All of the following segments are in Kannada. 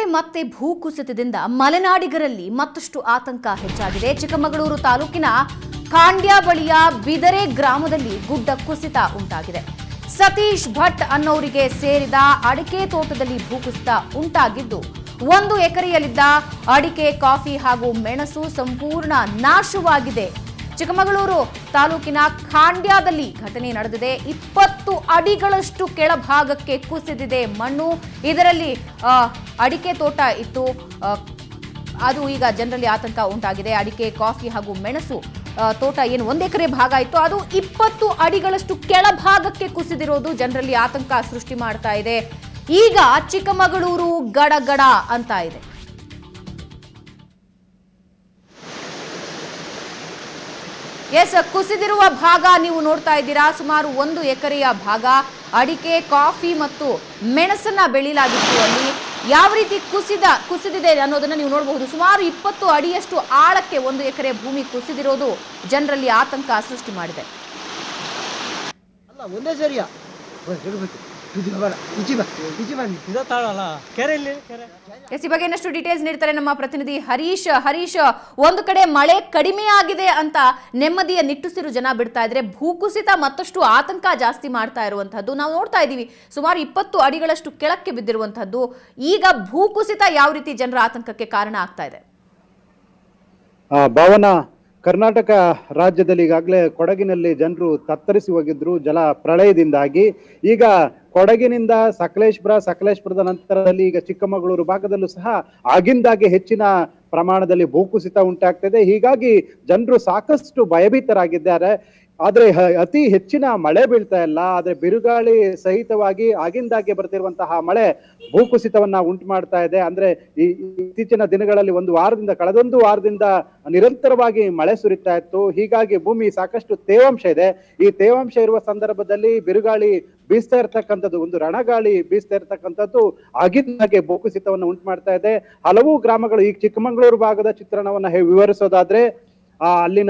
ಮತ್ತೆ ಭೂಕುಸಿತದಿಂದ ಮಲೆನಾಡಿಗರಲ್ಲಿ ಮತ್ತಷ್ಟು ಆತಂಕ ಹೆಚ್ಚಾಗಿದೆ ಚಿಕ್ಕಮಗಳೂರು ತಾಲೂಕಿನ ಖಾಂಡ್ಯ ಬಳಿಯ ಬಿದರೆ ಗ್ರಾಮದಲ್ಲಿ ಗುಡ್ಡ ಕುಸಿತ ಉಂಟಾಗಿದೆ ಸತೀಶ್ ಭಟ್ ಅನ್ನೋರಿಗೆ ಸೇರಿದ ಅಡಿಕೆ ತೋಟದಲ್ಲಿ ಭೂಕುಸಿತ ಉಂಟಾಗಿದ್ದು ಒಂದು ಎಕರೆಯಲ್ಲಿದ್ದ ಅಡಿಕೆ ಕಾಫಿ ಹಾಗೂ ಮೆಣಸು ಸಂಪೂರ್ಣ ನಾಶವಾಗಿದೆ ಚಿಕ್ಕಮಗಳೂರು ತಾಲೂಕಿನ ಖಾಂಡ್ಯದಲ್ಲಿ ಘಟನೆ ನಡೆದಿದೆ ಇಪ್ಪತ್ತು ಅಡಿಗಳಷ್ಟು ಕೆಳಭಾಗಕ್ಕೆ ಕುಸಿದಿದೆ ಮಣ್ಣು ಇದರಲ್ಲಿ ಆ, ಅಡಿಕೆ ತೋಟ ಇತ್ತು ಆ, ಅದು ಈಗ ಜನರಲ್ಲಿ ಆತಂಕ ಉಂಟಾಗಿದೆ ಅಡಿಕೆ ಕಾಫಿ ಹಾಗೂ ಮೆಣಸು ಆ, ತೋಟ ಏನು ಒಂದು ಎಕರೆ ಭಾಗ ಇತ್ತು ಅದು ಇಪ್ಪತ್ತು ಅಡಿಗಳಷ್ಟು ಕೆಳಭಾಗಕ್ಕೆ ಕುಸಿದಿರೋದು ಜನರಲ್ಲಿ ಆತಂಕ ಸೃಷ್ಟಿ ಮಾಡ್ತಾ ಇದೆ ಈಗ ಚಿಕ್ಕಮಗಳೂರು ಗಡಗಡ ಅಂತ ಇದೆ ಎಸ್ ಕುಸಿದಿರುವ ಭಾಗ ನೀವು ನೋಡ್ತಾ ಇದ್ದೀರಾ ಸುಮಾರು ಒಂದು ಎಕರೆಯ ಭಾಗ ಅಡಿಕೆ ಕಾಫಿ ಮತ್ತು ಮೆಣಸನ್ನ ಬೆಳೀಲಾಗಿತ್ತು ಅಲ್ಲಿ ಯಾವ ರೀತಿ ಕುಸಿದ ಕುಸಿದಿದೆ ಅನ್ನೋದನ್ನ ನೀವು ನೋಡಬಹುದು ಸುಮಾರು ಇಪ್ಪತ್ತು ಅಡಿಯಷ್ಟು ಆಳಕ್ಕೆ ಒಂದು ಎಕರೆ ಭೂಮಿ ಕುಸಿದಿರೋದು ಜನರಲ್ಲಿ ಆತಂಕ ಸೃಷ್ಟಿ ಮಾಡಿದೆ ಅಲ್ಲ ಒಂದೇ ಸರಿಯಾ ಇಡಬೇಕು ಇದು ಬೇಡ ಈಚೆ ಬಾ ಈಚೆ ಬನ್ನಿ ಇದ ತಾಳಲ್ಲ ಕೆರೆ ಇಲ್ಲಿ ಕೆರೆ ಎಸ್ ಈ ಬಗ್ಗೆ ಇನ್ನಷ್ಟು ಡೀಟೇಲ್ಸ್ ನೀಡ್ತಾರೆ ನಮ್ಮ ಪ್ರತಿನಿಧಿ ಹರೀಶ್ ಹರೀಶ್ ಒಂದು ಕಡೆ ಮಳೆ ಕಡಿಮೆ ಆಗಿದೆ ಅಂತ ನೆಮ್ಮದಿಯ ನಿಟ್ಟುಸಿರು ಜನ ಬಿಡ್ತಾ ಇದ್ರೆ ಭೂಕುಸಿತ ಮತ್ತಷ್ಟು ಆತಂಕ ಜಾಸ್ತಿ ಮಾಡ್ತಾ ಇರುವಂತಹದ್ದು ನಾವು ನೋಡ್ತಾ ಇದ್ದೀವಿ ಸುಮಾರು ಇಪ್ಪತ್ತು ಅಡಿಗಳಷ್ಟು ಕೆಳಕ್ಕೆ ಬಿದ್ದಿರುವಂತಹದ್ದು ಈಗ ಭೂಕುಸಿತ ಯಾವ ರೀತಿ ಜನರ ಆತಂಕಕ್ಕೆ ಕಾರಣ ಆಗ್ತಾ ಇದೆ ಆ, ಭಾವನಾ ಕರ್ನಾಟಕ ರಾಜ್ಯದಲ್ಲಿ ಈಗಾಗಲೇ ಕೊಡಗಿನಲ್ಲಿ ಜನರು ತತ್ತರಿಸಿ ಹೋಗಿದ್ರು ಜಲ ಪ್ರಳಯದಿಂದಾಗಿ ಈಗ ಕೊಡಗಿನಿಂದ ಸಕಲೇಶ್ಪುರ ಸಕಲೇಶ್ಪುರದ ನಂತರದಲ್ಲಿ ಈಗ ಚಿಕ್ಕಮಗಳೂರು ಭಾಗದಲ್ಲೂ ಸಹ ಆಗಿಂದಾಗೆ ಹೆಚ್ಚಿನ ಪ್ರಮಾಣದಲ್ಲಿ ಭೂಕುಸಿತ ಉಂಟಾಗ್ತಿದೆ ಹೀಗಾಗಿ ಜನರು ಸಾಕಷ್ಟು ಭಯಭೀತರಾಗಿದ್ದಾರೆ ಆದ್ರೆ ಹ- ಅತಿ ಹೆಚ್ಚಿನ ಮಳೆ ಬೀಳ್ತಾ ಇಲ್ಲ ಆದ್ರೆ ಬಿರುಗಾಳಿ ಸಹಿತವಾಗಿ ಆಗಿಂದಾಗೆ ಬರ್ತಿರುವಂತಹ ಮಳೆ ಭೂಕುಸಿತವನ್ನ ಉಂಟು ಮಾಡ್ತಾ ಇದೆ ಅಂದ್ರೆ ಈ ಈ ಇತ್ತೀಚಿನ ದಿನಗಳಲ್ಲಿ ಒಂದು ವಾರದಿಂದ ಕಳೆದೊಂದು ವಾರದಿಂದ ನಿರಂತರವಾಗಿ ಮಳೆ ಸುರಿತಾ ಇತ್ತು ಹೀಗಾಗಿ ಭೂಮಿ ಸಾಕಷ್ಟು ತೇವಾಂಶ ಇದೆ ಈ ತೇವಾಂಶ ಇರುವ ಸಂದರ್ಭದಲ್ಲಿ ಬಿರುಗಾಳಿ ಬೀಸ್ತಾ ಇರ್ತಕ್ಕಂಥದ್ದು ಒಂದು ರಣಗಾಳಿ ಬೀಸ್ತಾ ಇರ್ತಕ್ಕಂಥದ್ದು ಆಗಿಂದಾಗೆ ಭೂಕುಸಿತವನ್ನು ಉಂಟು ಮಾಡ್ತಾ ಇದೆ ಹಲವು ಗ್ರಾಮಗಳು ಈ ಚಿಕ್ಕಮಗಳೂರು ಭಾಗದ ಚಿತ್ರಣವನ್ನ ಹೇ- ವಿವರಿಸೋದಾದ್ರೆ ಆ ಅಲ್ಲಿನ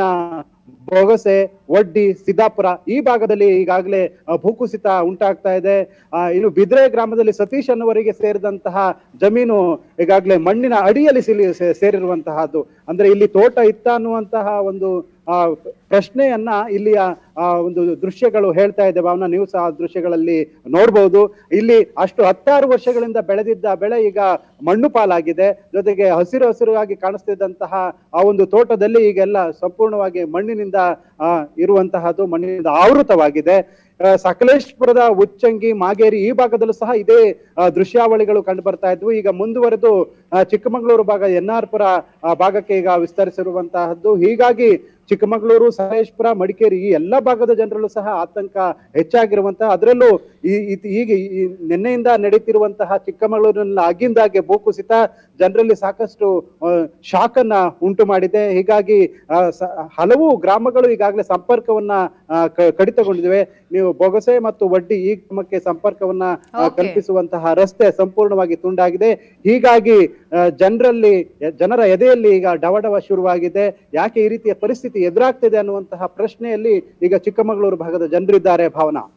ಬೊಗಸೆ ಒಡ್ಡಿ ಸಿದ್ದಾಪುರ ಈ ಭಾಗದಲ್ಲಿ ಈಗಾಗಲೇ ಆ, ಭೂಕುಸಿತ ಉಂಟಾಗ್ತಾ ಇದೆ ಆ, ಇನ್ನು ಬಿದ್ರೆ ಗ್ರಾಮದಲ್ಲಿ ಸತೀಶ್ ಅನ್ನುವರಿಗೆ ಸೇರಿದಂತಹ ಜಮೀನು ಈಗಾಗಲೇ ಮಣ್ಣಿನ ಅಡಿಯಲ್ಲಿ ಸಿಲಿ ಸೇ- ಸೇರಿರುವಂತಹದ್ದು ಅಂದ್ರೆ ಇಲ್ಲಿ ತೋಟ ಇತ್ತ ಅನ್ನುವಂತಹ ಒಂದು ಆ ಪ್ರಶ್ನೆಯನ್ನ ಇಲ್ಲಿಯ ಆ ಒಂದು ದೃಶ್ಯಗಳು ಹೇಳ್ತಾ ಇದೆ ಭಾವನಾ ನೀವು ಸಹ ಆ ದೃಶ್ಯಗಳಲ್ಲಿ ನೋಡ್ಬೋದು ಇಲ್ಲಿ ಅಷ್ಟು ಹತ್ತಾರು ವರ್ಷಗಳಿಂದ ಬೆಳೆದಿದ್ದ ಬೆಳೆ ಈಗ ಮಣ್ಣು ಪಾಲಾಗಿದೆ ಜೊತೆಗೆ ಹಸಿರು ಹಸಿರಾಗಿ ಕಾಣಿಸ್ತಿದ್ದಂತಹ ಆ ಒಂದು ತೋಟದಲ್ಲಿ ಈಗೆಲ್ಲ ಸಂಪೂರ್ಣವಾಗಿ ಮಣ್ಣಿನಿಂದ ಆ, ಇರುವಂತಹದ್ದು ಮಣ್ಣಿನಿಂದ ಆವೃತವಾಗಿದೆ ಆ, ಸಕಲೇಶ್ಪುರದ ಉಚ್ಚಂಗಿ ಮಾಗೇರಿ ಈ ಭಾಗದಲ್ಲೂ ಸಹ ಇದೇ ಆ, ದೃಶ್ಯಾವಳಿಗಳು ಕಂಡು ಬರ್ತಾ ಇದ್ವು ಈಗ ಮುಂದುವರೆದು ಆ, ಚಿಕ್ಕಮಗಳೂರು ಭಾಗ ಎನ್ ಆರ್ ಪುರ ಆ, ಭಾಗಕ್ಕೆ ಈಗ ವಿಸ್ತರಿಸಿರುವಂತಹದ್ದು ಹೀಗಾಗಿ ಚಿಕ್ಕಮಗಳೂರು ಸಕಲೇಶ್ಪುರ ಮಡಿಕೇರಿ ಈ ಎಲ್ಲ ಭಾಗದ ಜನರಲ್ಲೂ ಸಹ ಆತಂಕ ಹೆಚ್ಚಾಗಿರುವಂತಹ ಅದರಲ್ಲೂ ಈ ಈ- ಈಗ ಈ ನಿನ್ನೆಯಿಂದ ನಡೀತಿರುವಂತಹ ಚಿಕ್ಕಮಗಳೂರಿನಲ್ಲಿ ಆಗಿಂದಾಗೆ ಭೂಕುಸಿತ ಜನರಲ್ಲಿ ಸಾಕಷ್ಟು ಆ, ಶಾಕ್ ಅನ್ನ ಉಂಟು ಮಾಡಿದೆ ಹೀಗಾಗಿ ಆ, ಸ- ಹಲವು ಗ್ರಾಮಗಳು ಈಗಾಗಲೇ ಸಂಪರ್ಕವನ್ನ ಆ, ಕ- ಕಡಿತಗೊಂಡಿವೆ ನೀವು ಬೊಗಸೆ ಮತ್ತು ವಡ್ಡಿ ಈ ಗ್ರಾಮಕ್ಕೆ ಸಂಪರ್ಕವನ್ನ ಆ, Okay. ಕಲ್ಪಿಸುವಂತಹ ರಸ್ತೆ ಸಂಪೂರ್ಣವಾಗಿ ತುಂಡಾಗಿದೆ ಹೀಗಾಗಿ ಆ, ಜನರಲ್ಲಿ ಜನರ ಎದೆಯಲ್ಲಿ ಈಗ ಡವಡವ ಶುರುವಾಗಿದೆ ಯಾಕೆ ಈ ರೀತಿಯ ಪರಿಸ್ಥಿತಿ ಎದುರಾಗ್ತಿದೆ ಅನ್ನುವಂತಹ ಪ್ರಶ್ನೆಯಲ್ಲಿ ಈಗ ಚಿಕ್ಕಮಗಳೂರು ಭಾಗದ ಜನರಿದ್ದಾರೆ ಭಾವನಾ